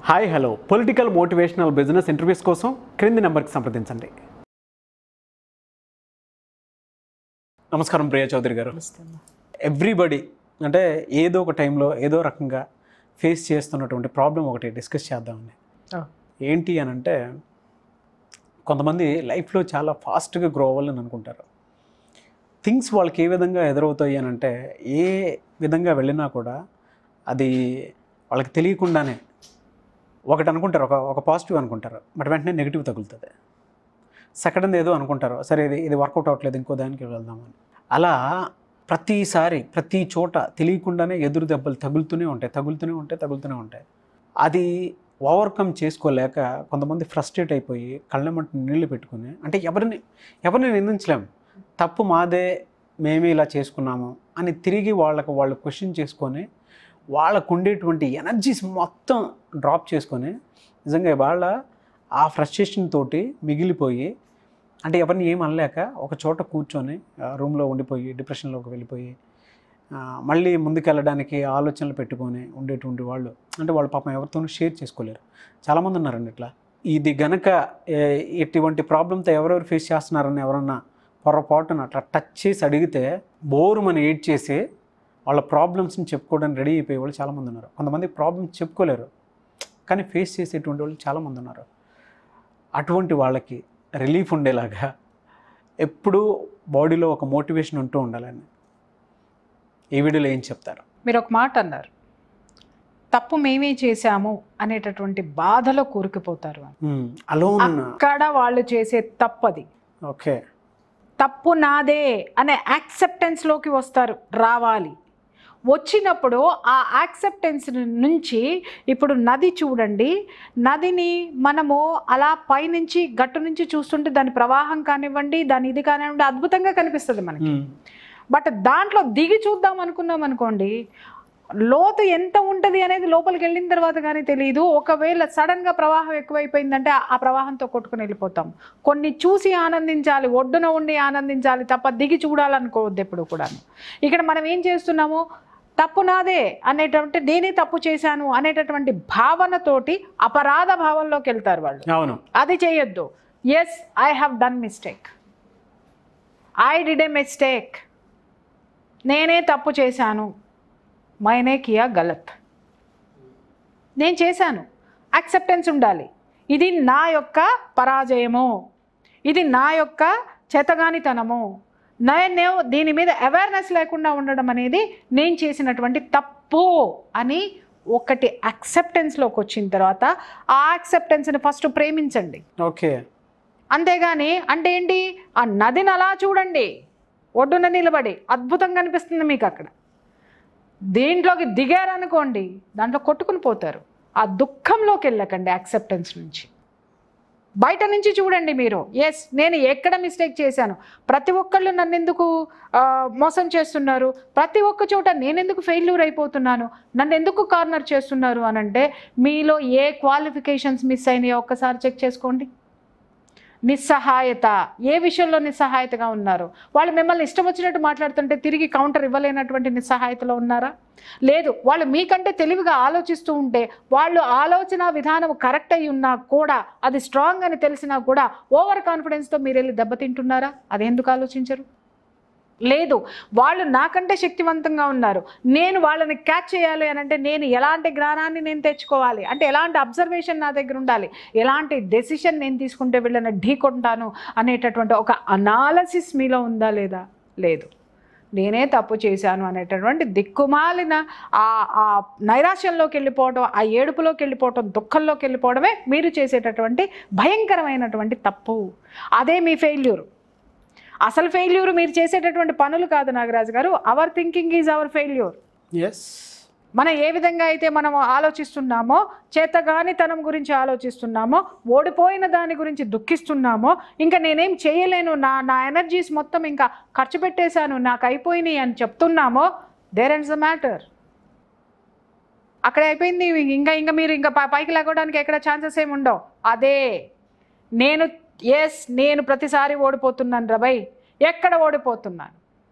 Hi hello political motivational business interviews కోసం క్రింది నెంబర్కి సంప్రదించండి నమస్కారం ప్రియా చౌదరి గారు ఎవ్రీబడి అంటే ఏదో ఒక టైంలో ఏదో రకంగా ఫేస్ చేస్తున్నటువంటి ప్రాబ్లం ఒకటి డిస్కస్ చేద్దామని ఏంటి అని అంటే కొంతమంది లైఫ్లో చాలా ఫాస్ట్గా గ్రో అవ్వాలని అనుకుంటారు థింగ్స్ వాళ్ళకి ఏ విధంగా ఎదురవుతాయి అని అంటే ఏ విధంగా వెళ్ళినా కూడా అది వాళ్ళకి తెలియకుండానే ఒకటి అనుకుంటారు ఒక ఒక పాజిటివ్ అనుకుంటారు బట్ వెంటనే నెగిటివ్ తగులుతుంది సెకండ్ ఏదో అనుకుంటారు సరే ఇది ఇది వర్కౌట్ అవ్వట్లేదు ఇంకో దానికి వెళ్దామని అలా ప్రతిసారి ప్రతి చోట తెలియకుండానే ఎదురు దెబ్బలు తగులుతూనే ఉంటాయి తగులుతూనే ఉంటాయి తగులుతూనే ఉంటాయి అది ఓవర్కమ్ చేసుకోలేక కొంతమంది ఫ్రస్ట్రేట్ అయిపోయి కళ్ళెమంట నీళ్లు పెట్టుకుని అంటే ఎవరిని ఎవరిని నిందించలేం తప్పు మాదే మేమే ఇలా చేసుకున్నాము అని తిరిగి వాళ్ళకు వాళ్ళు క్వశ్చన్ చేసుకొని వాళ్ళకు ఉండేటువంటి ఎనర్జీస్ మొత్తం డ్రాప్ చేసుకొని నిజంగా వాళ్ళ ఆ ఫ్రస్ట్రేషన్ తోటి మిగిలిపోయి అంటే ఎవరిని ఏం అనలేక ఒక చోట కూర్చొని రూమ్లో ఉండిపోయి డిప్రెషన్లోకి వెళ్ళిపోయి ఆ, మళ్ళీ ముందుకెళ్ళడానికి ఆలోచనలు పెట్టుకొని ఉండేటువంటి వాళ్ళు అంటే వాళ్ళ పాపం ఎవరితోనూ షేర్ చేసుకోలేరు చాలామంది ఉన్నారండి ఇట్లా ఇది గనక ఏ- ఇటువంటి ప్రాబ్లంతో ఎవరెవరు ఫేస్ చేస్తున్నారని ఎవరన్నా పొరపాటున అట్లా టచ్ చేసి అడిగితే బోరు మన ఏడ్ చేసి వాళ్ళ ప్రాబ్లమ్స్ని చెప్పుకోవడానికి రెడీ అయిపోయే వాళ్ళు చాలామంది ఉన్నారు కొంతమంది ప్రాబ్లమ్స్ చెప్పుకోలేరు కానీ ఫేస్ చేసేటువంటి వాళ్ళు చాలామంది ఉన్నారు అటువంటి వాళ్ళకి రిలీఫ్ ఉండేలాగా ఎప్పుడూ బాడీలో ఒక మోటివేషన్ ఉంటూ ఉండాలని ఈ వీడియోలో ఏం చెప్తారు మీరు ఒక మాట అన్నారు తప్పు మేమే చేశాము అనేటటువంటి బాధలో కూరుకుపోతారు అని అలోన్ అక్కడ వాళ్ళు చేసే తప్పది ఓకే తప్పు నాదే అనే యాక్సెప్టెన్స్లోకి వస్తారు రావాలి వచ్చినప్పుడు ఆ యాక్సెప్టెన్స్ నుంచి ఇప్పుడు నది చూడండి నదిని మనము అలా పైనుంచి గట్టు నుంచి చూస్తుంటే దాని ప్రవాహం కానివ్వండి దాని ఇది కానివ్వండి అద్భుతంగా కనిపిస్తుంది మనకి బట్ దాంట్లో దిగి చూద్దాం అనుకున్నాం అనుకోండి లోతు ఎంత ఉంటుంది అనేది లోపలికి వెళ్ళిన తర్వాత కానీ తెలియదు ఒకవేళ సడన్గా ప్రవాహం ఎక్కువైపోయిందంటే ఆ- ఆ ప్రవాహంతో కొట్టుకుని వెళ్ళిపోతాం కొన్ని చూసి ఆనందించాలి ఒడ్డున ఉండి ఆనందించాలి తప్ప దిగి చూడాలనుకోవద్దు ఎప్పుడు కూడా ఇక్కడ మనం ఏం చేస్తున్నాము తప్పు నాదే అనేటువంటి నేనే తప్పు చేశాను అనేటటువంటి భావనతోటి అపరాధ భావంలోకి వెళ్తారు వాళ్ళు అవును అది చేయొద్దు yes I have done mistake I did a mistake నేనే తప్పు చేశాను మైనే కియా గలత్ నేను చేశాను యాక్సెప్టెన్స్ ఉండాలి ఇది నా యొక్క పరాజయము ఇది నా యొక్క చేతగానితనము నేను దీని మీద అవేర్నెస్ లేకుండా ఉండడం అనేది నేను చేసినటువంటి తప్పు అని ఒకటి యాక్సెప్టెన్స్లోకి వచ్చిన తర్వాత ఆ యాక్సెప్టెన్స్ని ఫస్ట్ ప్రేమించండి ఓకే అంతేగాని అంటే ఏంటి ఆ నదిని అలా చూడండి ఒడ్డున నిలబడి అద్భుతంగా కనిపిస్తుంది మీకు అక్కడ దీంట్లోకి దిగారనుకోండి దాంట్లో కొట్టుకుని పోతారు ఆ దుఃఖంలోకి వెళ్ళకండి యాక్సెప్టెన్స్ నుంచి బయట నుంచి చూడండి మీరు ఎస్ నేను ఎక్కడ మిస్టేక్ చేశాను ప్రతి ఒక్కళ్ళు నన్ను ఎందుకు ఆ, మోసం చేస్తున్నారు ప్రతి ఒక్క చోట నేను ఎందుకు ఫెయిల్యూర్ అయిపోతున్నాను నన్ను ఎందుకు కార్నర్ చేస్తున్నారు అని అంటే మీలో ఏ క్వాలిఫికేషన్స్ మిస్ అయినాయో ఒక్కసారి చెక్ చేసుకోండి నిస్సహాయత ఏ విషయంలో నిస్సహాయతగా ఉన్నారు వాళ్ళు మిమ్మల్ని ఇష్టం వచ్చినట్టు మాట్లాడుతుంటే తిరిగి కౌంటర్ ఇవ్వలేనటువంటి నిస్సహాయతలో ఉన్నారా లేదు వాళ్ళు మీకంటే తెలివిగా ఆలోచిస్తూ ఉంటే వాళ్ళు ఆలోచన విధానం కరెక్ట్ అయి ఉన్నా కూడా అది స్ట్రాంగ్ అని తెలిసినా కూడా ఓవర్ కాన్ఫిడెన్స్తో మీరు వెళ్ళి దెబ్బతింటున్నారా అది ఎందుకు ఆలోచించరు లేదు వాళ్ళు నాకంటే శక్తివంతంగా ఉన్నారు నేను వాళ్ళని క్యాచ్ చేయాలి అని అంటే నేను ఎలాంటి జ్ఞానాన్ని నేను తెచ్చుకోవాలి అంటే ఎలాంటి అబ్జర్వేషన్ నా దగ్గర ఉండాలి ఎలాంటి డెసిషన్ నేను తీసుకుంటే వీళ్ళని ఢీకొంటాను అనేటటువంటి ఒక అనాలసిస్ మీలో ఉందా లేదా లేదు నేనే తప్పు చేశాను అనేటటువంటి దిక్కుమాలిన ఆ ఆ నైరాశ్యంలోకి వెళ్ళిపోవడం ఆ ఏడుపులోకి వెళ్ళిపోవడం దుఃఖంలోకి వెళ్ళిపోవడమే మీరు చేసేటటువంటి భయంకరమైనటువంటి తప్పు అదే మీ ఫెయిల్యూర్ అసలు ఫెయిల్యూర్ మీరు చేసేటటువంటి పనులు కాదు Nagaraju garu our thinking is our failure yes మనం ఏ విధంగా అయితే మనం ఆలోచిస్తున్నామో చేతగానితనం గురించి ఆలోచిస్తున్నామో ఓడిపోయిన దాని గురించి దుఃఖిస్తున్నామో ఇంకా నేనేం చేయలేను నా నా ఎనర్జీస్ మొత్తం ఇంకా ఖర్చు పెట్టేశాను నాకు అయిపోయినాయి అని చెప్తున్నామో దేర్ ఎండ్స్ ద మ్యాటర్ అక్కడ అయిపోయింది ఇంకా ఇంకా మీరు ఇంకా పై- పైకి లేకోవడానికి ఎక్కడ ఛాన్సెస్ ఏమి ఉండవు అదే నేను ఎస్ నేను ప్రతిసారి ఓడిపోతున్నాను రబై ఎక్కడ ఓడిపోతున్నాను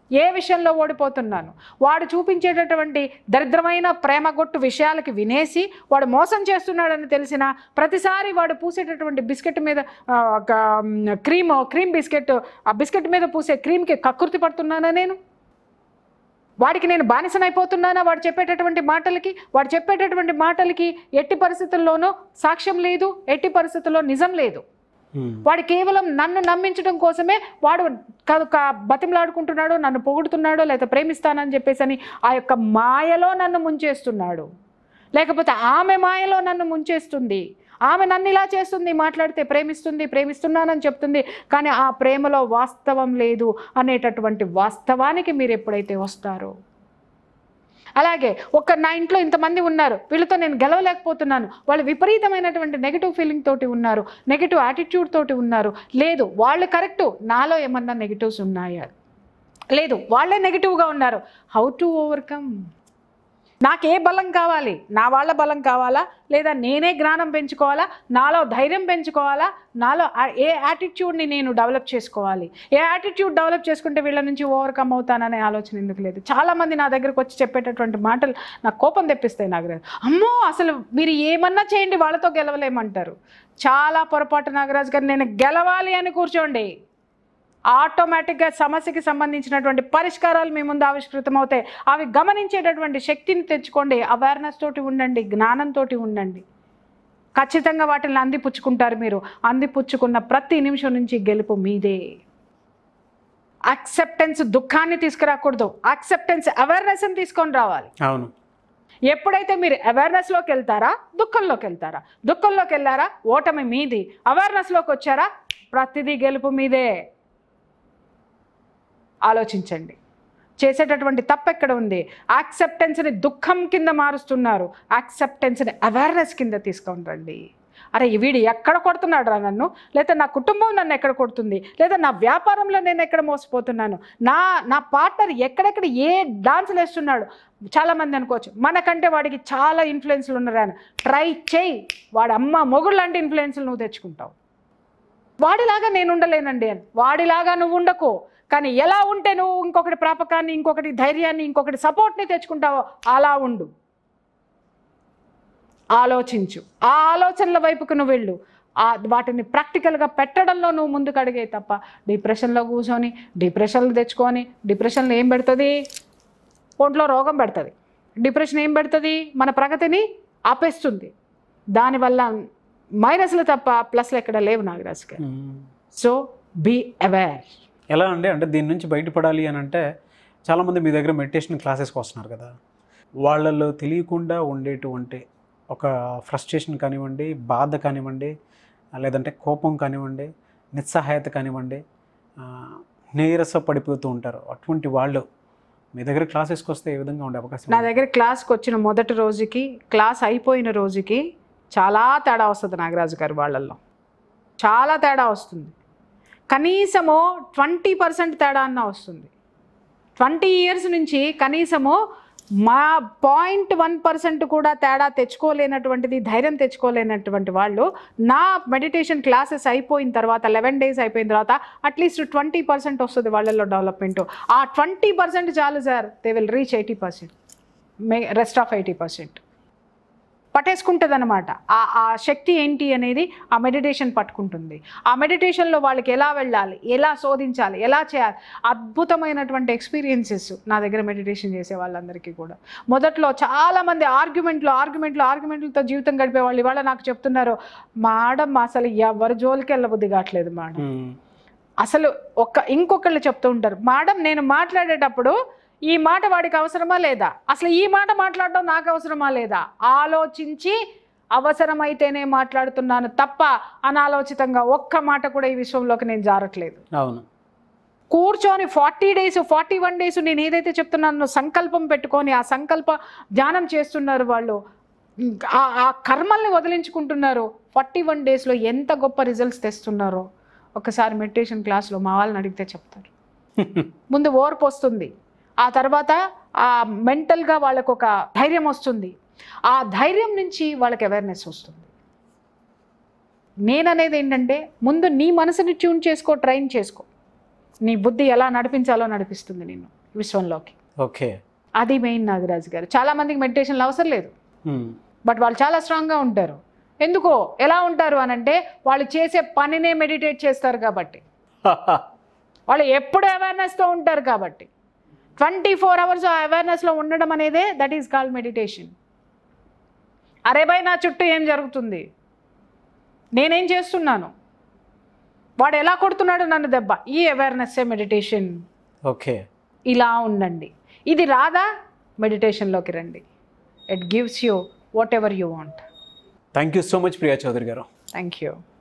ఏ విషయంలో ఓడిపోతున్నాను వాడు చూపించేటటువంటి దరిద్రమైన ప్రేమగొట్టు విషయాలకి వినేసి వాడు మోసం చేస్తున్నాడని తెలిసిన ప్రతిసారి వాడు పూసేటటువంటి బిస్కెట్ మీద ఆ, ఒక, మ్, క్రీమ్ క్రీమ్ బిస్కెట్ ఆ బిస్కెట్ మీద పూసే క్రీమ్కి కక్కుర్తి పడుతున్నానా నేను వాడికి నేను బానిసనైపోతున్నానా వాడు చెప్పేటటువంటి మాటలకి వాడు చెప్పేటటువంటి మాటలకి ఎట్టి పరిస్థితుల్లోనూ సాక్ష్యం లేదు ఎట్టి పరిస్థితుల్లో నిజం లేదు ఉమ్. వాడు కేవలం నన్ను నమ్మించడం కోసమే వాడు క- క- బతిమలాడుకుంటున్నాడు నన్ను పొగుడుతున్నాడు లేదా ప్రేమిస్తానని చెప్పేసి అని ఆ యొక్క మాయలో నన్ను ముంచేస్తున్నాడు లేకపోతే ఆమె మాయలో నన్ను ముంచేస్తుంది ఆమె నన్ను ఇలా చేస్తుంది మాట్లాడితే ప్రేమిస్తుంది ప్రేమిస్తున్నానని చెప్తుంది కానీ ఆ ప్రేమలో వాస్తవం లేదు అనేటటువంటి వాస్తవానికి మీరు ఎప్పుడైతే వస్తారో అలాగే ఒక నా ఇంట్లో ఇంతమంది ఉన్నారు వీళ్ళతో నేను గెలవలేకపోతున్నాను వాళ్ళు విపరీతమైనటువంటి నెగిటివ్ ఫీలింగ్ తోటి ఉన్నారు నెగిటివ్ యాటిట్యూడ్ తోటి ఉన్నారు లేదు వాళ్ళు కరెక్టు నాలో ఏమన్నా నెగిటివ్స్ ఉన్నాయా లేదు వాళ్ళే నెగిటివ్గా ఉన్నారు హౌ టు ఓవర్కమ్ నాకే బలం కావాలి నా వాళ్ళ బలం కావాలా లేదా నేనే జ్ఞానం పెంచుకోవాలా నాలో ధైర్యం పెంచుకోవాలా నాలో ఆ- ఏ యాటిట్యూడ్ని నేను డెవలప్ చేసుకోవాలి ఏ యాటిట్యూడ్ డెవలప్ చేసుకుంటే వీళ్ళ నుంచి ఓవర్కమ్ అవుతాననే ఆలోచన ఎందుకు లేదు చాలామంది నా దగ్గరకు వచ్చి చెప్పేటటువంటి మాటలు నాకు కోపం తెప్పిస్తాయి నాగరాజు అమ్మో అసలు మీరు ఏమన్నా చేయండి వాళ్ళతో గెలవలేమంటారు చాలా పొరపాటు నాగరాజు గారు నేను గెలవాలి అని కూర్చోండి ఆటోమేటిక్గా సమస్యకి సంబంధించినటువంటి పరిష్కారాలు మీ ముందు ఆవిష్కృతం అవుతాయి అవి గమనించేటటువంటి శక్తిని తెచ్చుకోండి అవేర్నెస్ తోటి ఉండండి జ్ఞానంతో ఉండండి ఖచ్చితంగా వాటిని అందిపుచ్చుకుంటారు మీరు అందిపుచ్చుకున్న ప్రతి నిమిషం నుంచి గెలుపు మీదే యాక్సెప్టెన్స్ దుఃఖాన్ని తీసుకురాకూడదు యాక్సెప్టెన్స్ అవేర్నెస్ని తీసుకొని రావాలి అవును ఎప్పుడైతే మీరు అవేర్నెస్లోకి వెళ్తారా దుఃఖంలోకి వెళ్తారా దుఃఖంలోకి వెళ్ళారా ఓటమి మీది అవేర్నెస్లోకి వచ్చారా ప్రతిదీ గెలుపు మీదే ఆలోచించండి చేసేటటువంటి తప్పు ఎక్కడ ఉంది యాక్సెప్టెన్స్ని దుఃఖం కింద మారుస్తున్నారు యాక్సెప్టెన్స్ని అవేర్నెస్ కింద తీసుకొని రండి అరే ఈ వీడు ఎక్కడ కొడుతున్నాడు రా నన్ను లేదా నా కుటుంబం నన్ను ఎక్కడ కొడుతుంది లేదా నా వ్యాపారంలో నేను ఎక్కడ మోసపోతున్నాను నా నా పార్ట్నర్ ఎక్కడెక్కడ ఏ డాన్సులు వేస్తున్నాడు చాలామంది అనుకోవచ్చు మనకంటే వాడికి చాలా ఇన్ఫ్లుయెన్స్లు ఉన్నారని ట్రై చేయి వాడి అమ్మ మొగుడు లాంటి ఇన్ఫ్లుయెన్స్లు నువ్వు తెచ్చుకుంటావు వాడిలాగా నేను ఉండలేనండి అని వాడిలాగా నువ్వు ఉండకు కానీ ఎలా ఉంటే నువ్వు ఇంకొకటి ప్రాపకాన్ని ఇంకొకటి ధైర్యాన్ని ఇంకొకటి సపోర్ట్ని తెచ్చుకుంటావో అలా ఉండు ఆలోచించు ఆ ఆలోచనల వైపుకు నువ్వు వెళ్ళు ఆ వాటిని ప్రాక్టికల్గా పెట్టడంలో నువ్వు ముందుకు అడిగే తప్ప డిప్రెషన్లో కూర్చొని డిప్రెషన్లు తెచ్చుకొని డిప్రెషన్లో ఏం పెడుతుంది ఒంట్లో రోగం పెడుతుంది డిప్రెషన్ ఏం పెడుతుంది మన ప్రగతిని ఆపేస్తుంది దానివల్ల మైనస్లు తప్ప ప్లస్లు ఎక్కడ లేవు నాగరాజు గారు ఉమ్. సో బీ అవేర్ ఎలా అండి అంటే దీని నుంచి బయటపడాలి అని అంటే చాలామంది మీ దగ్గర మెడిటేషన్ క్లాసెస్కి వస్తున్నారు కదా వాళ్ళల్లో తెలియకుండా ఉండేటువంటి ఒక ఫ్రస్ట్రేషన్ కానివ్వండి బాధ కానివ్వండి లేదంటే కోపం కానివ్వండి నిస్సహాయత కానివ్వండి ఆ, నీరస పడిపోతూ ఉంటారు అటువంటి వాళ్ళు మీ దగ్గర క్లాసెస్కి వస్తే ఏ విధంగా ఉండే అవకాశం నా ఉంది? దగ్గర క్లాస్కి వచ్చిన మొదటి రోజుకి క్లాస్ అయిపోయిన రోజుకి చాలా తేడా వస్తుంది నాగరాజు గారు వాళ్ళల్లో చాలా తేడా వస్తుంది కనీసము ట్వంటీ పర్సెంట్ తేడా అన్న వస్తుంది ట్వంటీ ఇయర్స్ నుంచి కనీసము మా పాయింట్ వన్ పర్సెంట్ కూడా తేడా తెచ్చుకోలేనటువంటిది ధైర్యం తెచ్చుకోలేనటువంటి వాళ్ళు నా మెడిటేషన్ క్లాసెస్ అయిపోయిన తర్వాత లెవెన్ డేస్ అయిపోయిన తర్వాత అట్లీస్ట్ ట్వంటీ పర్సెంట్ వస్తుంది వాళ్ళల్లో డెవలప్మెంట్ ఆ ట్వంటీ పర్సెంట్ చాలు sir they will reach eighty percent may rest of eighty percent పట్టేసుకుంటుంది అనమాట ఆ ఆ శక్తి ఏంటి అనేది ఆ మెడిటేషన్ పట్టుకుంటుంది ఆ మెడిటేషన్లో వాళ్ళకి ఎలా వెళ్ళాలి ఎలా శోధించాలి ఎలా చేయాలి అద్భుతమైనటువంటి ఎక్స్పీరియన్సెస్ నా దగ్గర మెడిటేషన్ చేసే వాళ్ళందరికీ కూడా మొదట్లో చాలామంది ఆర్గ్యుమెంట్లు ఆర్గ్యుమెంట్లు ఆర్గ్యుమెంట్లతో జీవితం గడిపే వాళ్ళు ఇవాళ నాకు చెప్తున్నారు మేడం అసలు ఎవరి జోలికి వెళ్ళబుద్ధి కావట్లేదు మేడం ఉమ్. అసలు ఒక్క ఇంకొకళ్ళు చెప్తూ ఉంటారు మేడం నేను మాట్లాడేటప్పుడు ఈ మాట వాడికి అవసరమా లేదా అసలు ఈ మాట మాట్లాడడం నాకు అవసరమా లేదా ఆలోచించి అవసరమైతేనే మాట్లాడుతున్నాను తప్ప అనాలోచితంగా ఒక్క మాట కూడా ఈ విషయంలోకి నేను జారట్లేదు అవును కూర్చొని forty days forty one days నేను ఏదైతే చెప్తున్నానో సంకల్పం పెట్టుకొని ఆ సంకల్ప ధ్యానం చేస్తున్నారు వాళ్ళు ఆ- ఆ కర్మల్ని వదిలించుకుంటున్నారు ఫార్టీ వన్ డేస్లో ఎంత గొప్ప రిజల్ట్స్ తెస్తున్నారో ఒకసారి మెడిటేషన్ క్లాస్లో మా వాళ్ళని అడిగితే చెప్తారు ముందు ఓర్పు వస్తుంది ఆ తర్వాత ఆ మెంటల్గా వాళ్ళకు ఒక ధైర్యం వస్తుంది ఆ ధైర్యం నుంచి వాళ్ళకి అవేర్నెస్ వస్తుంది నేననేది ఏంటంటే ముందు నీ మనసుని ట్యూన్ చేసుకో ట్రైన్ చేసుకో నీ బుద్ధి ఎలా నడిపించాలో నడిపిస్తుంది నిన్ను విశ్వంలోకి ఓకే అది మెయిన్ నాగరాజు గారు చాలా మందికి మెడిటేషన్లు అవసరం లేదు మ్మ్. బట్ వాళ్ళు చాలా స్ట్రాంగ్గా ఉంటారు ఎందుకో ఎలా ఉంటారు అని అంటే వాళ్ళు చేసే పనినే మెడిటేట్ చేస్తారు కాబట్టి వాళ్ళు ఎప్పుడు అవేర్నెస్తో ఉంటారు కాబట్టి ట్వంటీ ఫోర్ అవర్స్ అవేర్నెస్లో ఉండడం అనేదే దట్ ఈస్ కాల్డ్ మెడిటేషన్ అరే భయ్ నా చుట్టూ ఏం జరుగుతుంది నేనేం చేస్తున్నాను వాడు ఎలా కొడుతున్నాడు నన్ను దెబ్బ ఈ అవేర్నెస్సే మెడిటేషన్ ఓకే ఇలా ఉండండి ఇది రాదా మెడిటేషన్లోకి రండి it gives you whatever you want thank you so much Priya Chaudhary garu thank you